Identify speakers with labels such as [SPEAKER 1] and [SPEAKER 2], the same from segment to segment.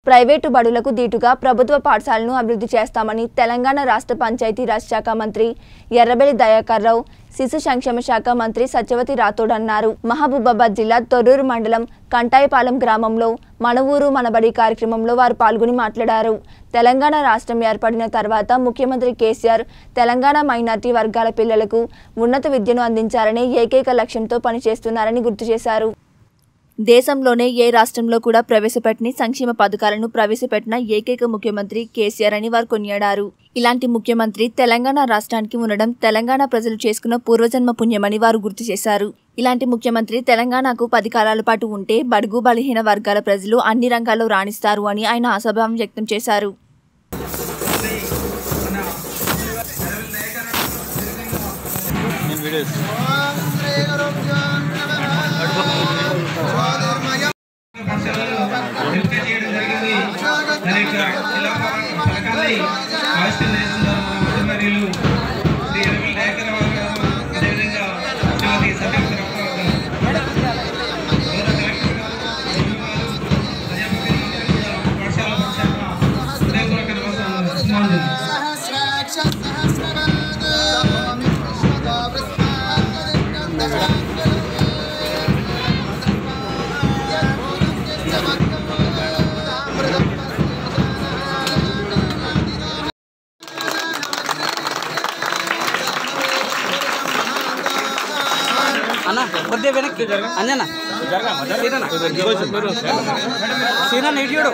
[SPEAKER 1] private బడులకు దీటుగా ప్రభుత్వ పాఠశాలను అభివృద్ధి చేస్తామని తెలంగాణ రాష్ట్ర పంచాయతీరాజ్ శాఖ మంత్రి ఎర్రబెల్లి దయాకర్ రావు శిశు సంక్షేమ శాఖ మంత్రి సత్యవతి రాథోడ్ అన్నారు మహబూబాబాద్ జిల్లా తొర్రూరు మండలం కంటాయిపాలెం గ్రామంలో మన ఊరు మనబడి కార్యక్రమంలో వారు పాల్గొని మాట్లాడారు తెలంగాణ రాష్ట్రం ఏర్పడిన తర్వాత ముఖ్యమంత్రి కేసీఆర్ తెలంగాణ మైనార్టీ వర్గాల పిల్లలకు ఉన్నత విద్యను అందించాలనే ఏకైక లక్ష్యంతో పనిచేస్తున్నారని గుర్తు చేశారు దేశంలోనే ఏ రాష్ట్రంలో కూడా ప్రవేశపెట్టని సంక్షేమ పథకాలను ప్రవేశపెట్టిన ఏకైక ముఖ్యమంత్రి కేసీఆర్ అని వారు కొనియాడారు ఇలాంటి ముఖ్యమంత్రి తెలంగాణ రాష్ట్రానికి ఉండడం తెలంగాణ ప్రజలు చేసుకున్న పూర్వజన్మ పుణ్యమని వారు గుర్తు చేశారు ఇలాంటి ముఖ్యమంత్రి తెలంగాణకు పది కాలాల పాటు ఉంటే బడుగు బలహీన వర్గాల ప్రజలు అన్ని రంగాల్లో రాణిస్తారు అని ఆయన ఆశాభావం వ్యక్తం చేశారు
[SPEAKER 2] నేను వీడియో
[SPEAKER 3] ఎంపిక చేయడం జరిగింది అనేక పథకాన్ని ఆవిష్కరిస్తున్నారు మన మంత్రివర్యులు శ్రీ ఎర్రబెల్లి దయాకర్ రావు గారు అదేవిధంగా శ్రీమతి సత్యవతి రామారావు గారు గౌరవ కలెక్టర్ గారు, ఎంపీ గారు, ప్రజాప్రతినిధులు కూడా పాఠశాల పక్షాన హృదయపూర్వక నమస్కారాలు
[SPEAKER 4] అన్న కొద్దిగా వెనక్కి అంజనా సీనన్న సీనన్న ఇటు చూడు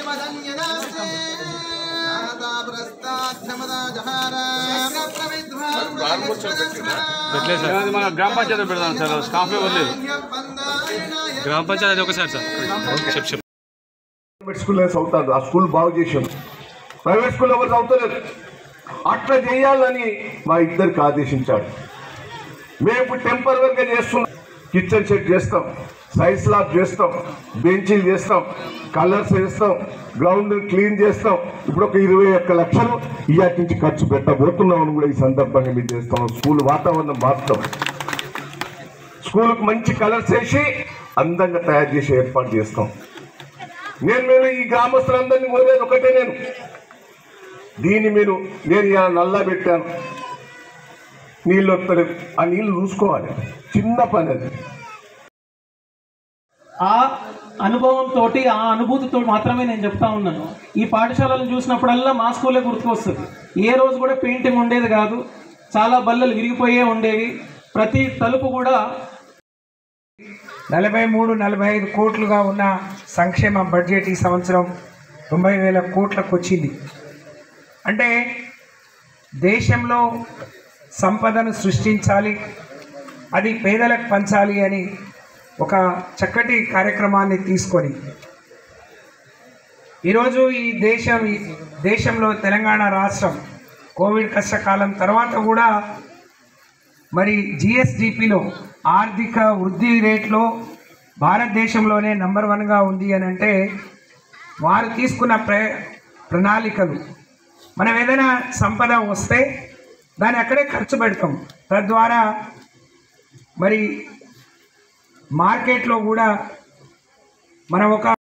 [SPEAKER 2] పెట్టలేదు సార్ మన గ్రామ పంచాయతీ పెడదాం సార్ స్టాఫ్ ఇవ్వలేదు గ్రామ పంచాయతీ ఒకసారి సార్ చెప్పు చెప్పు
[SPEAKER 5] గవర్నమెంట్ స్కూల్లో చదువుతారు ఆ స్కూల్ బాగు చేసాం ప్రైవేట్ స్కూల్ ఎవరు చదువుతలేరు అట్లా చేయాలని మా ఇద్దరికి ఆదేశించాడు మేము ఇప్పుడు టెంపరీగా చేస్తున్నాం కిచెన్ సెట్ చేస్తాం సైజ్ స్లాబ్ చేస్తాం బెంచీలు చేస్తాం కలర్స్ వేస్తాం గ్రౌండ్ క్లీన్ చేస్తాం ఇప్పుడు ఒక ఇరవై ఒక్క లక్షలు ఇయాటి నుంచి ఖర్చు పెట్టబోతున్నామని కూడా ఈ సందర్భంగా మేము చేస్తాం స్కూల్ వాతావరణం మారుతాం స్కూల్కి మంచి కలర్స్ వేసి అందంగా తయారు చేసి ఏర్పాటు చేస్తాం నేను మీరు ఈ గ్రామస్తులందరినీ కోరేది ఒకటే నేను దీన్ని మీరు నేను ఇలా నల్లా పెట్టాను నీళ్ళు వస్తలేవు ఆ నీళ్ళు చూసుకోవాలి చిన్న పని అది
[SPEAKER 6] ఆ అనుభవంతో ఆ అనుభూతితో మాత్రమే నేను చెప్తా ఉన్నాను ఈ పాఠశాలను చూసినప్పుడల్లా మా స్కూలే గుర్తుకొస్తుంది ఏ రోజు కూడా పెయింటింగ్ ఉండేది కాదు చాలా బల్లలు విరిగిపోయే ఉండేవి ప్రతి తలుపు కూడా
[SPEAKER 7] నలభై మూడు నలభై ఐదు కోట్లుగా ఉన్న సంక్షేమ బడ్జెట్ ఈ సంవత్సరం తొంభై వేల కోట్లకు వచ్చింది అంటే దేశంలో సంపదను సృష్టించాలి అది పేదలకు పంచాలి అని ఒక చక్కటి కార్యక్రమాన్ని తీసుకొని ఈరోజు ఈ దేశం ఈ దేశంలో తెలంగాణ రాష్ట్రం కోవిడ్ కష్టకాలం తర్వాత కూడా మరి జిఎస్డిపిలో ఆర్థిక వృద్ధి రేట్లో భారతదేశంలోనే నంబర్ వన్గా ఉంది అని అంటే వారు తీసుకున్న ప్ర ప్రణాళికలు మనం ఏదైనా సంపద వస్తే దాన్ని అక్కడే ఖర్చు పెడతాం తద్వారా మరి మార్కెట్లో కూడా మనం ఒక